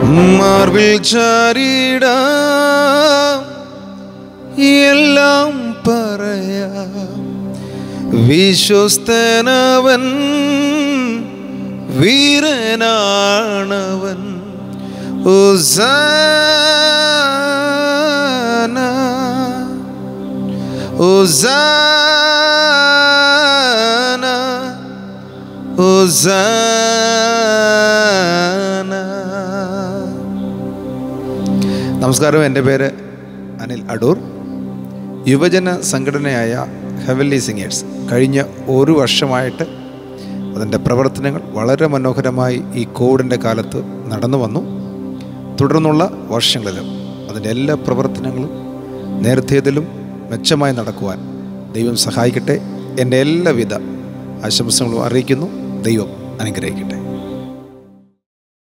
Marvel ചാരിടാം എല്ലാം പറയാം വിശ്വസ്തനവൻ വീരനാണവൻ ഉസാന ഉസാന ഉസാന നമസ്കാരം എൻ്റെ പേര് അനിൽ അടൂർ യുവജന സംഘടനയായ ഹെവൻലി സിംഗേഴ്സ് കഴിഞ്ഞ ഒരു വർഷമായിട്ട് അതിൻ്റെ പ്രവർത്തനങ്ങൾ വളരെ മനോഹരമായി ഈ കോവിഡിൻ്റെ കാലത്ത് നടന്നു വന്നു തുടർന്നുള്ള വർഷങ്ങളിലും അതിൻ്റെ എല്ലാ പ്രവർത്തനങ്ങളും നേരത്തേതിലും മെച്ചമായി നടക്കുവാൻ ദൈവം സഹായിക്കട്ടെ എൻ്റെ എല്ലാവിധ ആശംസകളും അറിയിക്കുന്നു ദൈവം അനുഗ്രഹിക്കട്ടെ